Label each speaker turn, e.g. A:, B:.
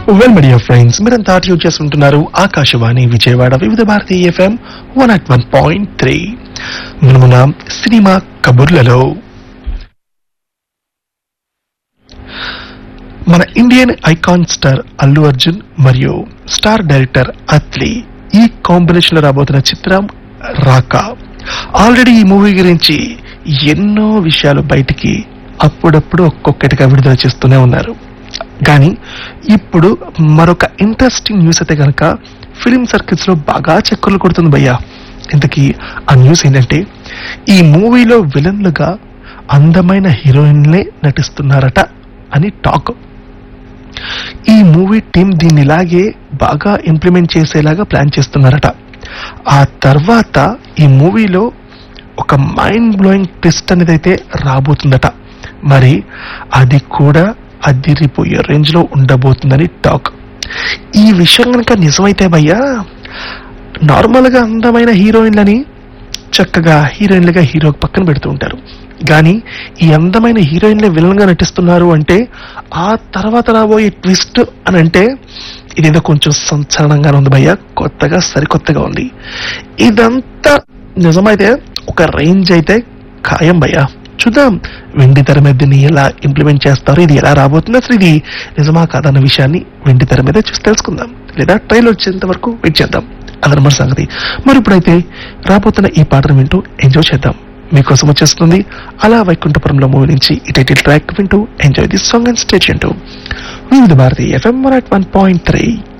A: well media friends మీరంతా tune చేస్తుంటున్నారు Akashvani Vijayawada Vividh Bharati FM one at one point three మనమున cinema కబుర్లలో మన Indian icon star Allu Arjun మరియు స్టార్ డైరెక్టర్ అత్లీ ఈ కాంబినేషన్ లో రాబోతున్న చిత్రం రాకా ఆల్రెడీ ఈ మూవీ గురించి ఎన్నో విషయాలు బయటికి అప్పుడప్పుడు ఒక్కొక్కటిగా విడుదల చేస్తూనే ఉన్నారు కానీ ఇప్పుడు మరొక ఇంట్రెస్టింగ్ న్యూస్ అయితే కనుక ఫిలిం సర్కిల్స్ లో బాగా చక్కర్లు కొడుతుంది భయ్యా ఇంతకీ ఆ న్యూస్ ఏంటంటే ఈ మూవీలో విలన్లుగా అందమైన హీరోయిన్లే నటిస్తున్నారట అని టాక్ ఈ మూవీ టీం దీన్ని ఇలాగే బాగా ఇంప్లిమెంట్ చేసేలాగా ప్లాన్ చేస్తున్నారట ఆ తర్వాత ఈ మూవీలో ఒక మైండ్ బ్లోయింగ్ ట్విస్ట్ అనేది అయితే రాబోతుందట మరి అది కూడా అదిరిపోయే రేంజ్ లో ఉండబోతుందని టాక్ ఈ విషయం కనుక నిజమైతే భయ్యా నార్మల్ గా అందమైన హీరోయిన్లని చక్కగా హీరోయిన్లుగా హీరో పక్కన పెడుతూ ఉంటారు కానీ ఈ అందమైన హీరోయిన్లే విలన్ గా నటిస్తున్నారు అంటే ఆ తర్వాత రాబోయే ట్విస్ట్ అని అంటే ఇదేదో కొంచెం సంచలనంగానే ఉంది భయ్య కొత్తగా సరికొత్తగా ఉంది ఇదంతా నిజమైతే ఒక రేంజ్ అయితే ఖాయం భయ్య చూద్దాం వెండి తెర మీద దీన్ని ఎలా ఇంప్లిమెంట్ చేస్తారు ఇది ఎలా రాబోతుంది అసలు ఇది నిజమా కాదన్న విషయాన్ని వెండి తెర మీద చూసి తెలుసుకుందాం లేదా ట్రైల్ వచ్చేంత వరకు వెయిట్ చేద్దాం అదనమాట సంగతి మరి ఇప్పుడైతే రాబోతున్న ఈ పాటను వింటూ ఎంజాయ్ చేద్దాం మీకోసం వచ్చేస్తుంది అలా వైకుంఠపురంలో మూవీ నుంచి ఈ టైటిల్ ట్రాక్ వింటూ enjoy this song and stage Vividh Bharati FM one point three